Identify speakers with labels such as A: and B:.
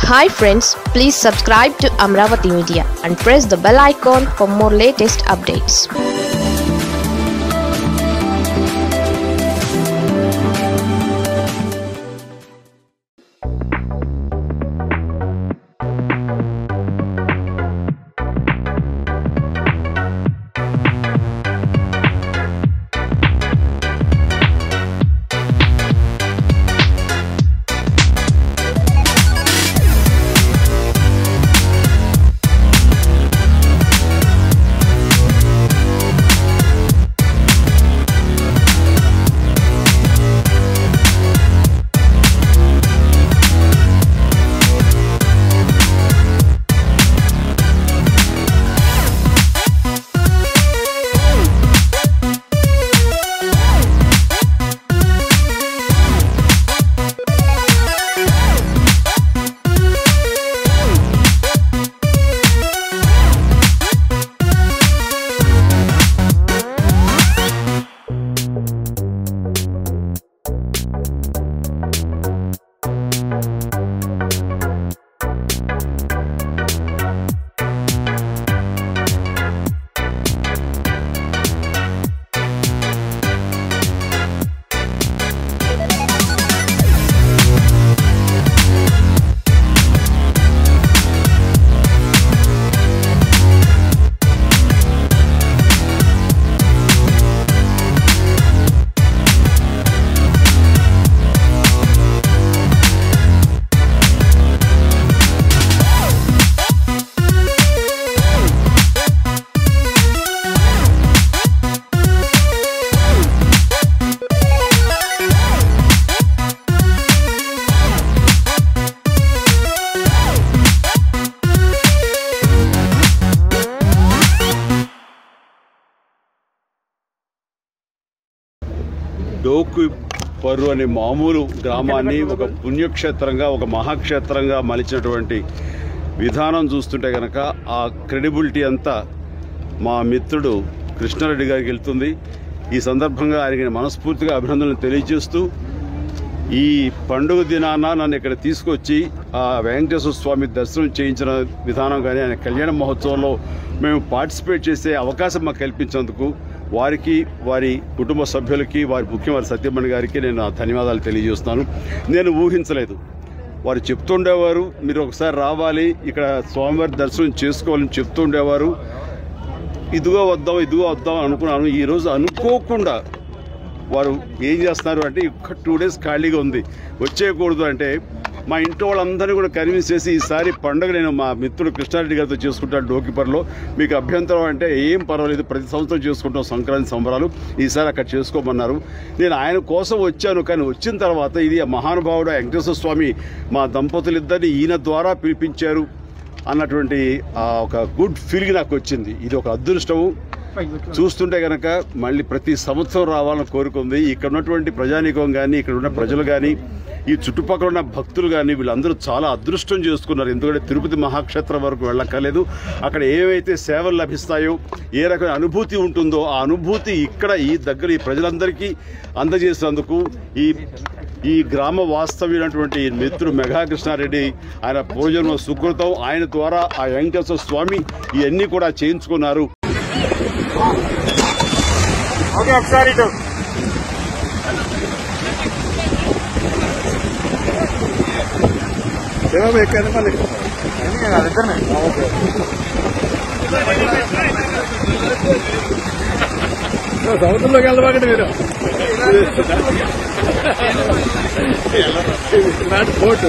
A: hi friends please subscribe to Amaravati media and press the bell icon for more latest updates
B: డోకు పరు అనే మామూలు గ్రామాన్ని ఒక పుణ్యక్షేత్రంగా ఒక మహాక్షేత్రంగా మలిచినటువంటి విధానం చూస్తుంటే కనుక ఆ క్రెడిబిలిటీ అంతా మా మిత్రుడు కృష్ణారెడ్డి గారికి వెళ్తుంది ఈ సందర్భంగా ఆయనకి మనస్ఫూర్తిగా అభినందనలు తెలియజేస్తూ ఈ పండుగ దినాన నన్ను ఇక్కడ తీసుకొచ్చి ఆ వెంకటేశ్వర స్వామి దర్శనం చేయించిన విధానం కానీ ఆయన కళ్యాణ మహోత్సవంలో మేము పార్టిసిపేట్ చేసే అవకాశం మాకు కల్పించేందుకు వారికి వారి కుటుంబ సభ్యులకి వారి ముఖ్యమంత్రి సత్యమణి గారికి నేను నా ధన్యవాదాలు తెలియజేస్తున్నాను నేను ఊహించలేదు వారు చెప్తుండేవారు మీరు ఒకసారి రావాలి ఇక్కడ స్వామివారి దర్శనం చేసుకోవాలని చెప్తుండేవారు ఇదిగో వద్దాం ఇదిగో వద్దాం అనుకున్నాను ఈరోజు అనుకోకుండా వారు ఏం చేస్తున్నారు అంటే ఒక్క టూ డేస్ ఖాళీగా ఉంది వచ్చేయకూడదు అంటే మా ఇంట్లో వాళ్ళందరినీ కూడా కన్విన్స్ చేసి ఈసారి పండుగ నేను మా మిత్రుడు కృష్ణారెడ్డి గారితో చేసుకుంటాను డోకిపర్లో మీకు అభ్యంతరం అంటే ఏం పర్వాలేదు ప్రతి సంవత్సరం చేసుకుంటాం సంక్రాంతి సంబరాలు ఈసారి అక్కడ చేసుకోమన్నారు నేను ఆయన కోసం వచ్చాను కానీ వచ్చిన తర్వాత ఇది ఆ మహానుభావుడు వెంకటేశ్వర స్వామి మా దంపతులిద్దరిని ఈయన ద్వారా పిలిపించారు అన్నటువంటి ఆ ఒక గుడ్ ఫీలింగ్ నాకు వచ్చింది ఇది ఒక అదృష్టము చూస్తుంటే కనుక మళ్ళీ ప్రతి సంవత్సరం రావాలని కోరుకుంది ఇక్కడ ఉన్నటువంటి ప్రజానీకం కానీ ఇక్కడ ఉన్న ప్రజలు కానీ ఈ చుట్టుపక్కల ఉన్న భక్తులు కానీ వీళ్ళందరూ చాలా అదృష్టం చేసుకున్నారు ఎందుకంటే తిరుపతి మహాక్షేత్రం వరకు వెళ్ళక్కర్లేదు అక్కడ ఏవైతే సేవలు లభిస్తాయో ఏ రకమైన అనుభూతి ఉంటుందో ఆ అనుభూతి ఇక్కడ ఈ దగ్గర ఈ ప్రజలందరికీ అందజేసినందుకు ఈ ఈ గ్రామ వాస్తవ్యులైనటువంటి మిత్రుడు మెగా కృష్ణారెడ్డి ఆయన పూర్వజన్మ సుకృతం ఆయన ద్వారా ఆ వెంకటేశ్వర స్వామి ఇవన్నీ కూడా చేయించుకున్నారు
C: ఓకే ఒకసారి ఇటు ఎక్కాను మళ్ళీ వాళ్ళిద్దరిని ఓకే సముద్రంలోకి వెళ్ళబాకండి మీరు నాట్ బోట్